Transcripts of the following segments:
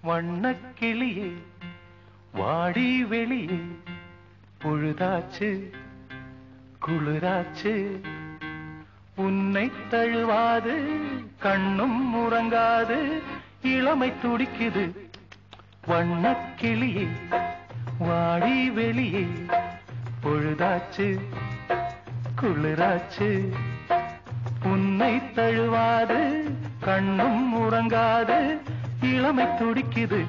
வண்ணக்கிளியே வாடி வெளியே பொழுதாச்சு குளிராச்சு உன்னை தழுவாது கண்ணும் உறங்காது இளமை துடிக்குது வண்ணக்கிளியே வாடி வெளியே பொழுதாச்சு குளிராச்சு உன்னை தழுவாது கண்ணும் உறங்காது இளமை துடிக்குது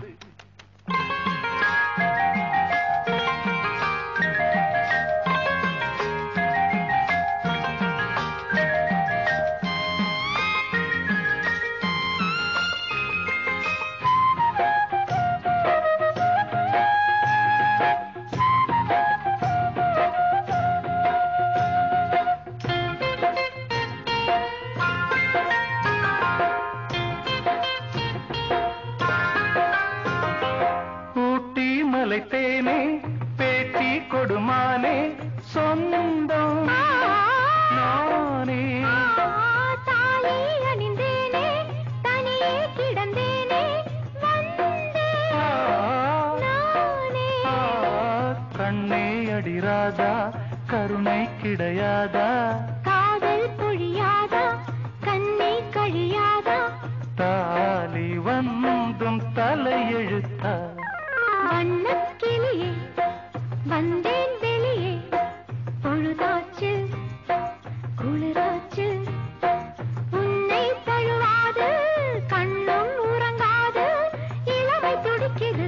ஊட்டி மலை தேனே பேட்டி கொடுமானே சொந்தம் நானே தாலி அணிந்தேனே தனியே கிடந்தேனே வந்தேன் ஆ, நானே ஆ, கண்ணே அடிராதா கருணை கிடையாதா காதல் பொழியாதா கண்ணை கழியாதா தாலி வந்தும் தலையெழுத்தா வண்ணக்கிளியே வந்தேன் வெளியே பொழுதாச்சு குளிராச்சு உன்னை தழுவாது கண்ணும் உறங்காது இளமை துடிக்குது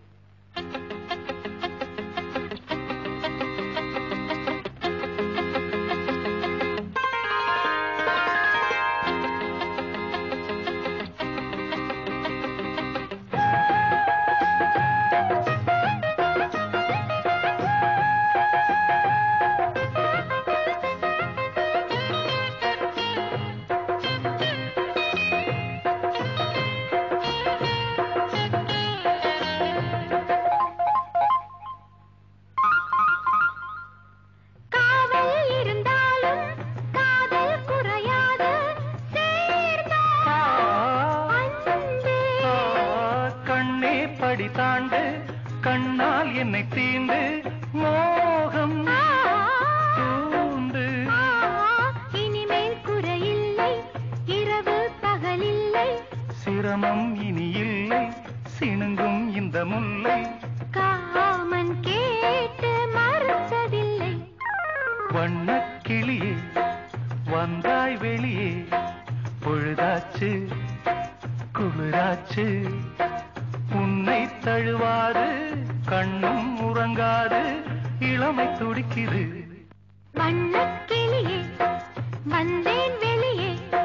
காவல் இருந்தாலும் காதல் குறையாது சேர்ந்தால் ஆ, அன்பே ஆ, கண்ணே படி தாண்டு கண்ணால் என்னை தீண்டு மோகம் தூண்டு இனிமேல் குறையில்லை இரவு பகலில்லை சிரமம் இனி இல்லை சிணுங்கும் இந்த முல்லை காமன் கேட்டு மறுத்ததில்லை வண்ணக்கிளியே வந்தாய் வெளியே பொழுதாச்சு குளிராச்சு உன்னை தழுவாது கண்ணும் உறங்காது இளமை துடிக்குது வண்ணக்கிளியே வந்தேன் வெளியே